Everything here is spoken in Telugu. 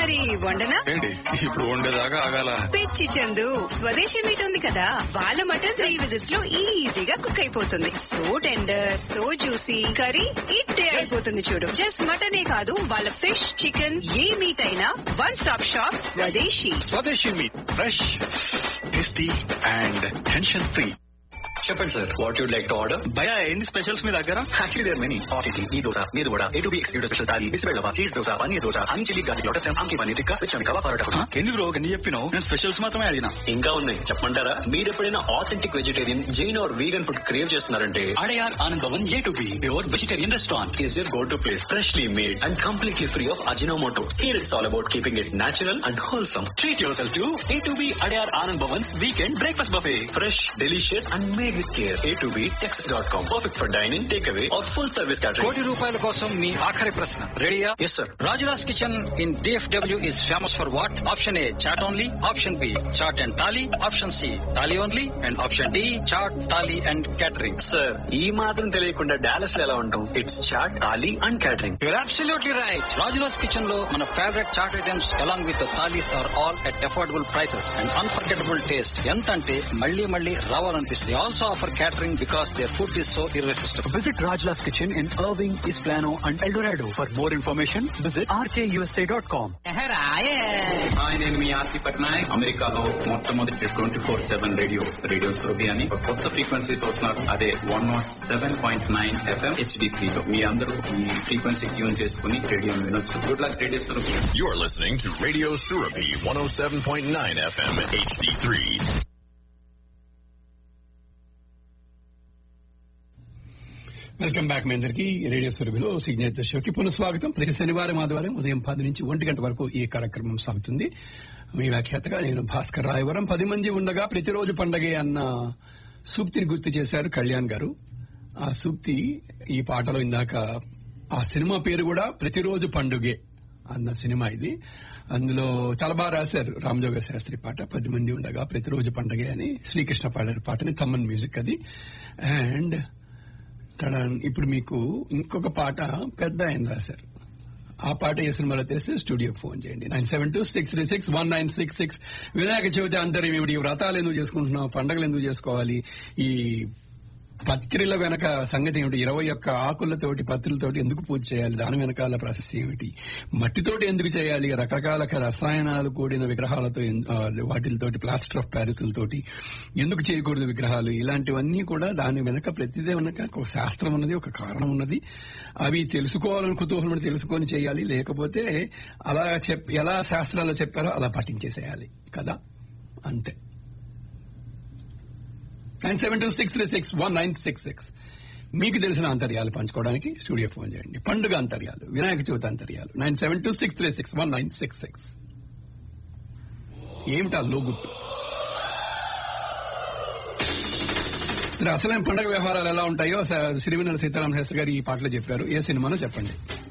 మరి వండనా ఏంటి ఇప్పుడు వండేదాకా ఆగాల పిచ్చి చందు స్వదేశీ మీట్ ఉంది కదా వాళ్ళ మటన్ త్రీ విజిట్స్ లో ఈజీగా కుక్ అయిపోతుంది so tender so juicy curry ఇట్టే అయిపోతుంది చూడు జస్ట్ మటనే కాదు వాళ్ళ ఫిష్ చికెన్ ఏ మీట్ అయినా one stop shop Swadeshi Swadeshi meat fresh tasty and tension free చెప్పండి sir what you'd like to order భయ ఏంది స్పెషల్స్ మీ దగ్గర actually there many hot idli ఈ దోశ మీరు కూడా A two B excluded special thali బిస్బెల్లవా cheese dosa paneer dosa honey chilli garlic lotus ఆమ్కి పన్నీర్ టిక్కా విచ్ కవా పరోటా ఎందుకు బ్రో ఎన్ని చెప్పినావు నేను స్పెషల్స్ మాత్రమే అడిగినా ఇంకా ఉన్నాయి చెప్పమంటారా మీరు ఎప్పుడైనా authentic vegetarian Jain or vegan food crave చేస్తున్నారంటే Adyar Anand Bhavan A two B pure vegetarian restaurant is your go to place freshly made and completely free of Ajinomoto here it's all about keeping it natural and wholesome treat yourself to A two B Adyar Anand Bhavan's weekend breakfast buffet fresh delicious and made with care A two B Texas dot com perfect for dining take away or full service కోటి క్యాటరింగ్ రూపాయల కోసం మీ ఆఖరి ప్రశ్న రెడీయా yes sir Rajula's Kitchen in DFW is famous for what option A chaat only option B chaat and thali option C thali only and option D chaat thali and catering sir ఈ మాత్రం తెలియకుండా డాలస్ లో ఎలా ఉంటాం it's chaat thali and catering your absolutely right Rajula's Kitchen లో మన favourite chaat items along with thalis are all at affordable prices and unforgettable taste ఎంత అంటే మళ్ళీ మళ్ళీ రావాలనిపిస్తుంది also offer catering because their food is so irresistible Visit Rajla's Kitchen in Irving, East Plano, and El Dorado. For more information, visit rkusa.com. Hi నేను మీ ఆర్తి పట్నాయక్ అమెరికాలో మొట్టమొదటి twenty four seven radio radio సోబి అని ఒక కొత్త ఫ్రీక్వెన్సీతో వస్తున్నారు అదే one nought seven point nine FM HD three లో మీ అందరూ ఈ ఫ్రీక్వెన్సీ ట్యూన్ చేసుకుని రేడియో వినొచ్చు గుడ్ లక్ రేడియో సోబి You're listening to Radio Surapi 107.9 FM HD3. Welcome back మీ అందరికి రేడియో సురభిలో సిగ్నేచర్ షోకి పునఃస్వాగతం ప్రతి శనివారం ఆదివారం ఉదయం పది నుంచి ఒంటి గంట వరకు ఈ కార్యక్రమం సాగుతుంది మీ వ్యాఖ్యాతగా నేను భాస్కర్ రాయవరం పది మంది ఉండగా ప్రతిరోజు పండగే అన్న సూక్తిని గుర్తు చేశారు కళ్యాణ్ గారు ఆ సూక్తి ఈ పాటలో ఇందాక ఆ సినిమా పేరు కూడా ప్రతిరోజు పండుగే అన్న సినిమా ఇది అందులో చాలా బాగా రాశారు రామజోగ శాస్త్రి పాట పది మంది ఉండగా ప్రతిరోజు పండగే అని శ్రీకృష్ణ పాడారు పాటని తమ్మన్ మ్యూజిక్ అది అండ్ టడాన్. ఇప్పుడు మీకు ఇంకొక పాట పెద్ద ఆయన రాశారు ఆ పాట ఏ సినిమాలో తెలిసి స్టూడియోకి ఫోన్ చేయండి nine seven two six three six one nine six six Vinayaka Chavithi అంటారు ఏమిటి ఈ వ్రతాలు ఎందుకు చేసుకుంటున్నాం పండగలు ఎందుకు చేసుకోవాలి ఈ పత్రిల వెనక సంగతి ఏమిటి ఇరవై ఒక్క ఆకులతోటి పత్రులతోటి ఎందుకు పూజ చేయాలి దాని వెనకాల ప్రాసెస్ ఏమిటి మట్టితోటి ఎందుకు చేయాలి రకరకాల రసాయనాలు కూడిన విగ్రహాలతో ఎన్- ఆ, వాటితోటి ప్లాస్టర్ ఆఫ్ ప్యారిస్లతోటి ఎందుకు చేయకూడదు విగ్రహాలు ఇలాంటివన్నీ కూడా దాని వెనక ప్రతిదే వెనక ఒక శాస్త్రం ఉన్నది ఒక కారణం ఉన్నది అవి తెలుసుకోవాలని కుతూహలం ఉండి తెలుసుకొని చేయాలి లేకపోతే అలా చెప్ ఎలా శాస్త్రాలు చెప్పారో అలా పఠించేసేయాలి కదా అంతే nine seven two six three six one nine six six మీకు తెలిసిన అంతర్యాలు పంచుకోవడానికి స్టూడియో ఫోన్ చేయండి పండుగ అంతర్యాలు వినాయక చవితి అంతర్యాలు nine seven two six three six one nine six six ఏమిటా లోగుట్టు మరి అసలైన పండుగ వ్యవహారాలు ఎలా ఉంటాయో స- సిరివెన్నెల సీతారామ శాస్త్రి గారు ఈ పాటలో చెప్పారు ఏ సినిమానో చెప్పండి